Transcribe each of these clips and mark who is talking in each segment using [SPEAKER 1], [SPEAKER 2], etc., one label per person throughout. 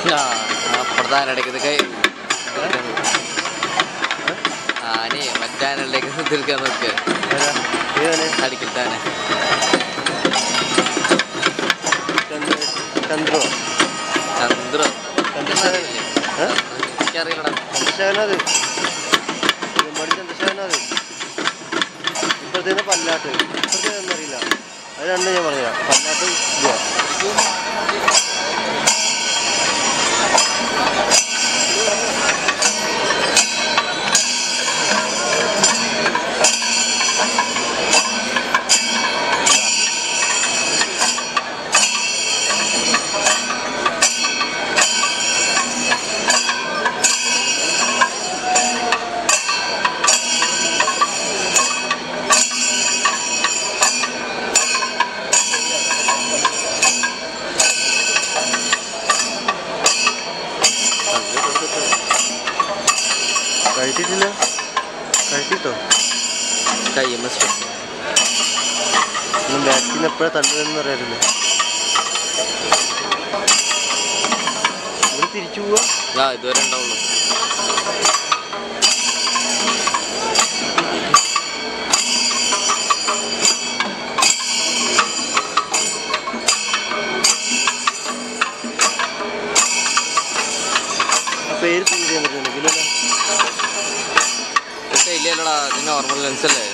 [SPEAKER 1] ആ അപ്പുറത്തെ ആനടയ്ക്ക് കൈ ആനേ മറ്റാനടയ്ക്ക് തീർക്കാൻ നോക്ക്
[SPEAKER 2] ഏതാ? ഏതാണ്?
[SPEAKER 1] അടിക്കൽ താനെ
[SPEAKER 2] ചന്ദ്ര ചന്ദ്രോ
[SPEAKER 1] ചന്ദ്ര
[SPEAKER 2] ചന്ദ്രശേഖരൻ ഏ?
[SPEAKER 1] എനിക്കറിയില്ലടാ
[SPEAKER 2] ചന്ദ്രശേഖരനത് മടി ചന്ദ്രശേഖരനത് ഇപ്പോഴത്തേന്ന് പല്ലാട്ട് ഇപ്പോഴത്തേന്ന് അറിയില്ല അത് രണ്ടും ഞാൻ പറഞ്ഞുതരാം പല്ലാട്ട് ഇല്ല കഴിച്ചിട്ടില്ല കഴിച്ചിട്ടോ
[SPEAKER 1] കയ്യമ്മ
[SPEAKER 2] ഒന്നും ബാക്കിൽ നിന്ന് എപ്പോഴാണ് തള്ളുന്നതെന്ന് അറിയാറില്ല ഇവിടെ തിരിച്ചു പോവാ
[SPEAKER 1] ആ ഇതുവരെ ഉണ്ടാവുള്ളൂ
[SPEAKER 2] ആ പേര് സീൻ ചെയ്യാൻ പറ്റുന്നുണ്ടെങ്കിലോ
[SPEAKER 1] പക്ഷേ ഇല്ലല്ലടാ ഇത് നോർമൽ ലെൻസ് അല്ലേ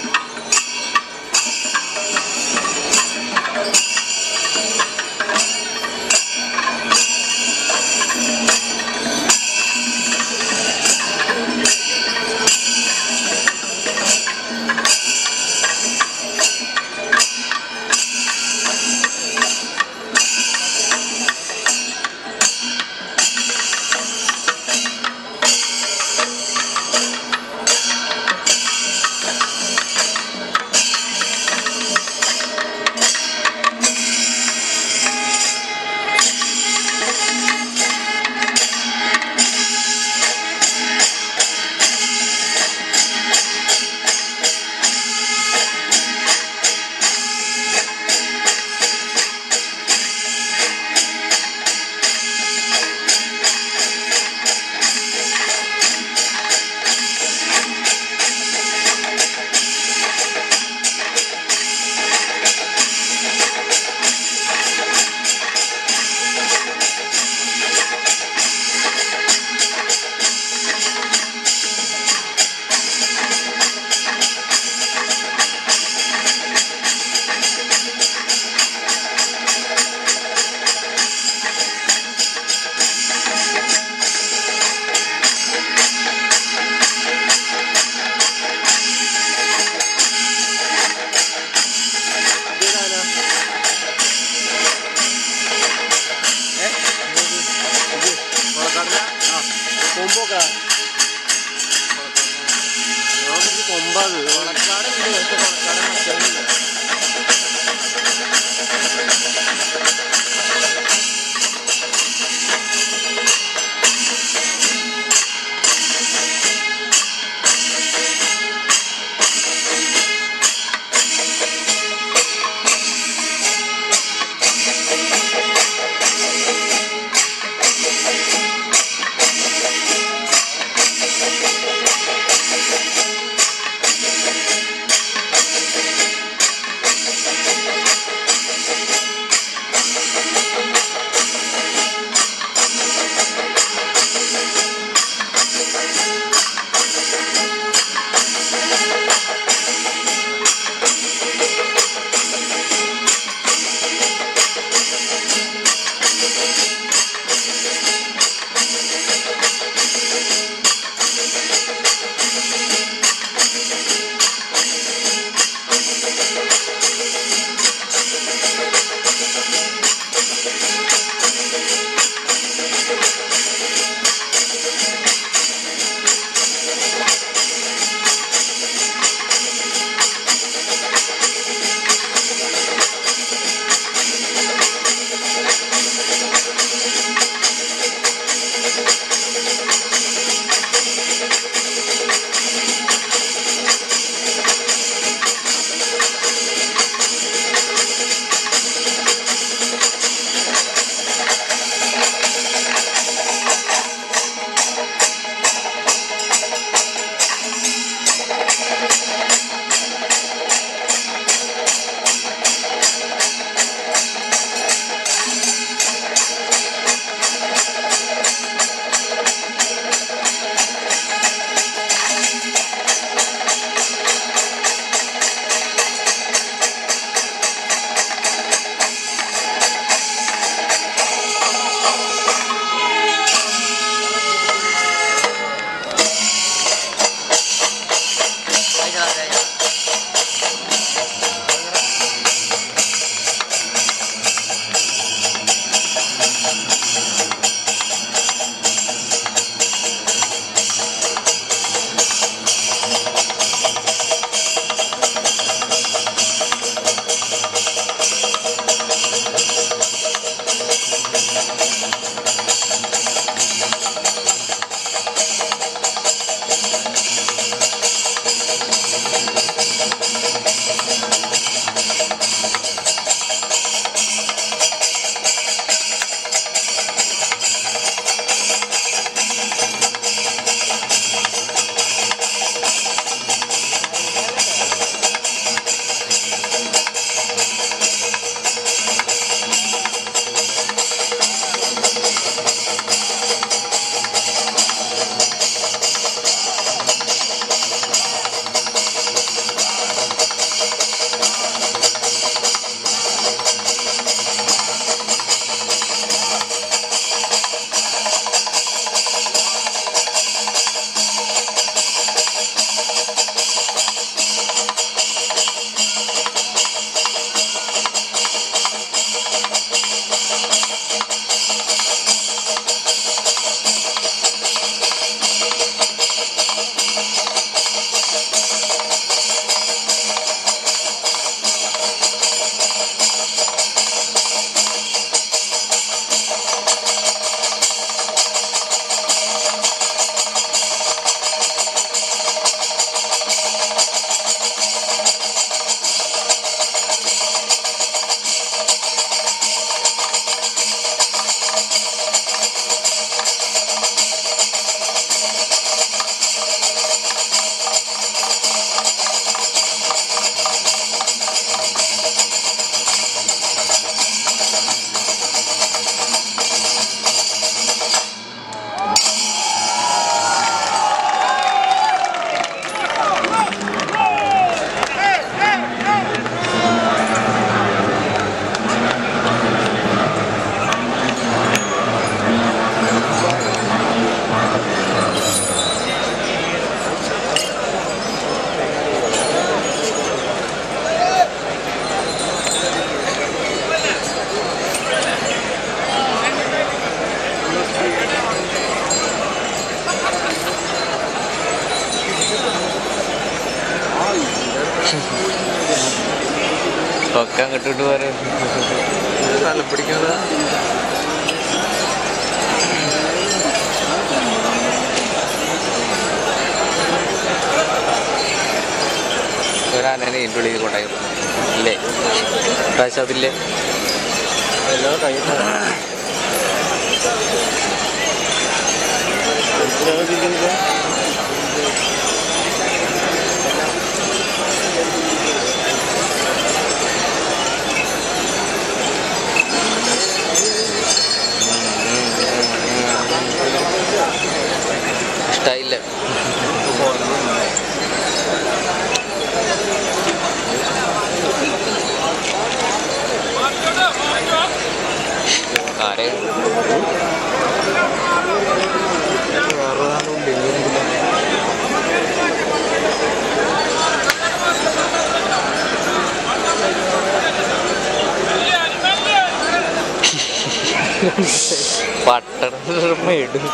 [SPEAKER 2] ഇതേതാനാ കൊമ്പോക്കാ ഞാൻ കൊമ്പാത്
[SPEAKER 1] കൊളക്കാടുണ്ട് പക്ഷെ കൊളക്കാട് മറ്റൊന്നുമില്ല ഒക്കെ അങ്ങോട്ട് ഇട്ട് പോരെ സ്ഥലം പിടിക്കുന്നത് ഒരാനനെ ഇതിൻ്റെ ഉള്ളിൽ കൊണ്ടായി ഇല്ലേ പ്രാവശ്യം അതില്ലേ
[SPEAKER 2] എല്ലാം കഴിഞ്ഞിട്ടാണ് എന്തിനാണ് തിരിക്കുന്നത്
[SPEAKER 1] ഇഷ്ടായില്ല ആരെ പട്ടണ മേട്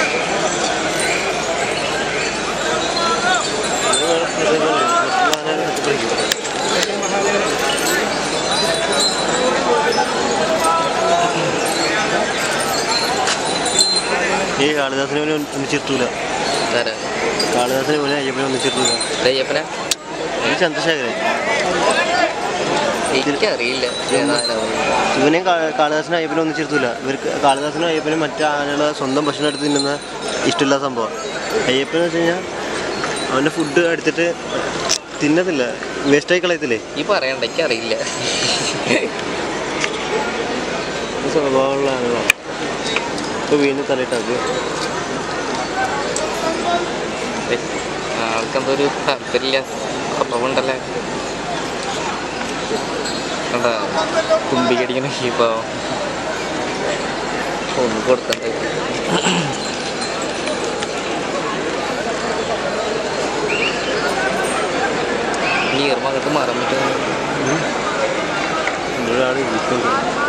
[SPEAKER 2] ഈ കാളിദാസിനെ പോലെ ഒന്നിച്ചിട്ടൂല
[SPEAKER 1] തരാ
[SPEAKER 2] കാളിദാസിനെ പോലെ അയ്യപ്പനെ ഒന്നിച്ചിട്ടൂല
[SPEAKER 1] അയ്യപ്പനെ
[SPEAKER 2] ഈ ചന്ദ്രശേഖരൻ
[SPEAKER 1] എനിക്കറിയില്ല ഏതാനാവും
[SPEAKER 2] ഇവനെയും കാ- കാളിദാസനും അയ്യപ്പനും ഒന്നിച്ചിരുത്തൂല ഇവർക്ക് കാളിദാസനും അയ്യപ്പനും മറ്റേ ആനകളെ സ്വന്തം ഭക്ഷണം എടുത്ത് തിന്നുന്ന ഇഷ്ടമില്ലാത്ത സംഭവം അയ്യപ്പൻ എന്ന് വെച്ച് കഴിഞ്ഞാൽ അവൻ്റെ ഫുഡ് എടുത്തിട്ട് തിന്നത്തില്ല വേസ്റ്റായി കളയത്തില്ലേ
[SPEAKER 1] ഈ പറയണ്ട എനിക്കറിയില്ല
[SPEAKER 2] ഇത് സ്വഭാവമുള്ള ആനകളാണ് ഇപ്പോൾ വീണ്ടും തലയിട്ടാക്ക്
[SPEAKER 1] ആൾക്കെന്തോ ഒരു താല്പര്യമില്ല കുറവുണ്ടല്ലേ കണ്ടാ തുമ്പിക്കടിക്കണ ഇപ്പോൾ ഒന്ന് കൊടുക്കണ്ടേ ഈ ഈർമകത്ത് മാറാൻ പറ്റും
[SPEAKER 2] ഒരാൾ ഇരിക്കുന്നത്